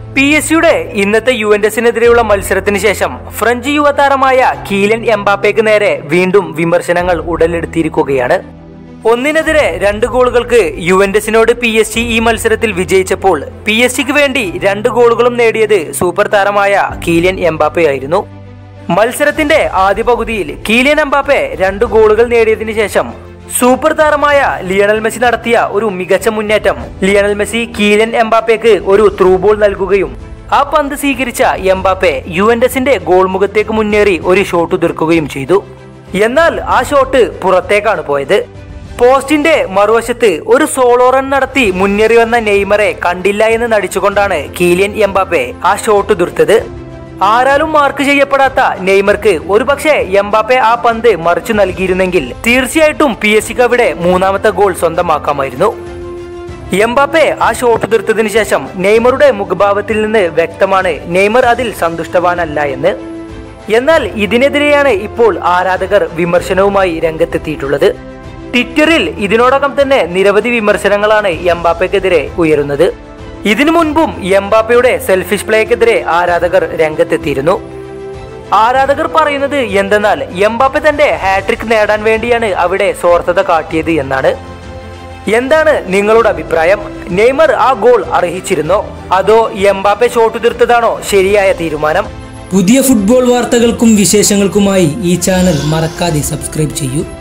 P S സിയുടെ ഇന്നത്തെ U N എസിനെതിരെയുള്ള മത്സരത്തിന് ശേഷം ഫ്രഞ്ച് യുവതാരമായ കീലൻ എംബാപ്പയ്ക്ക് നേരെ വീണ്ടും വിമർശനങ്ങൾ ഉടലെടുത്തിരിക്കുകയാണ് ഒന്നിനെതിരെ രണ്ട് ഗോളുകൾക്ക് യുവന്റസിനോട് പി എസ് സി ഈ മത്സരത്തിൽ വിജയിച്ചപ്പോൾ പി എസ് സിക്ക് വേണ്ടി രണ്ട് ഗോളുകളും നേടിയത് സൂപ്പർ താരമായ കീലിയൻ എംബാപ്പയായിരുന്നു മത്സരത്തിന്റെ ആദ്യ പകുതിയിൽ കീലിയൻ എംബാപ്പെ രണ്ട് ഗോളുകൾ നേടിയതിനു ശേഷം സൂപ്പർ താരമായ ലിയണൽ മെസ്സി നടത്തിയ ഒരു മികച്ച മുന്നേറ്റം ലിയണൽ മെസ്സി കീലിയൻ എംബാപ്പയ്ക്ക് ഒരു ത്രൂ ബോൾ നൽകുകയും ആ പന്ത് സ്വീകരിച്ച എംബാപ്പെ യുവന്റസിന്റെ ഗോൾ മുഖത്തേക്ക് മുന്നേറി ഒരു ഷോട്ട് ഉതിർക്കുകയും ചെയ്തു എന്നാൽ ആ ഷോട്ട് പുറത്തേക്കാണ് പോയത് പോസ്റ്റിന്റെ മറുവശത്ത് ഒരു സോളോ റൺ നടത്തി മുന്നേറി വന്ന നെയ്മറെ കണ്ടില്ല എന്ന് നടിച്ചുകൊണ്ടാണ് കീലിയൻ എംബാപ്പെ ആ ഷോട്ട് ഉതിർത്തത് ആരാലും മാർക്ക് ചെയ്യപ്പെടാത്ത നെയ്മർക്ക് ഒരുപക്ഷെ എംബാപ്പെ ആ പന്ത് മറിച്ചു നൽകിയിരുന്നെങ്കിൽ തീർച്ചയായിട്ടും പി എസ് സിക്ക് അവിടെ മൂന്നാമത്തെ ഗോൾ സ്വന്തമാക്കാമായിരുന്നു എംബാപ്പെ ആ ഷോട്ട് തീർത്തതിനു ശേഷം നെയ്മറുടെ മുഖഭാവത്തിൽ നിന്ന് വ്യക്തമാണ് നെയ്മർ അതിൽ സന്തുഷ്ടവാനല്ല എന്ന് എന്നാൽ ഇതിനെതിരെയാണ് ഇപ്പോൾ ആരാധകർ വിമർശനവുമായി രംഗത്തെത്തിയിട്ടുള്ളത് ട്വിറ്ററിൽ ഇതിനോടകം തന്നെ നിരവധി വിമർശനങ്ങളാണ് എംബാപ്പയ്ക്കെതിരെ ഉയരുന്നത് ഇതിനു മുൻപും എംബാപ്പയുടെ സെൽഫിഷ് പ്ലേക്കെതിരെ ആരാധകർ രംഗത്തെത്തിയിരുന്നു ആരാധകർ പറയുന്നത് എന്തെന്നാൽ എംബാപ്പെ തന്റെ ഹാട്രിക് നേടാൻ വേണ്ടിയാണ് അവിടെ സ്വാർത്ഥത കാട്ടിയത് എന്നാണ് എന്താണ് നിങ്ങളുടെ അഭിപ്രായം നെയ്മർ ആ ഗോൾ അർഹിച്ചിരുന്നോ അതോ എംബാപ്പെ ഷോട്ട് തീർത്തതാണോ ശരിയായ തീരുമാനം പുതിയ ഫുട്ബോൾ വാർത്തകൾക്കും വിശേഷങ്ങൾക്കുമായി ഈ ചാനൽ മറക്കാതെ സബ്സ്ക്രൈബ് ചെയ്യൂ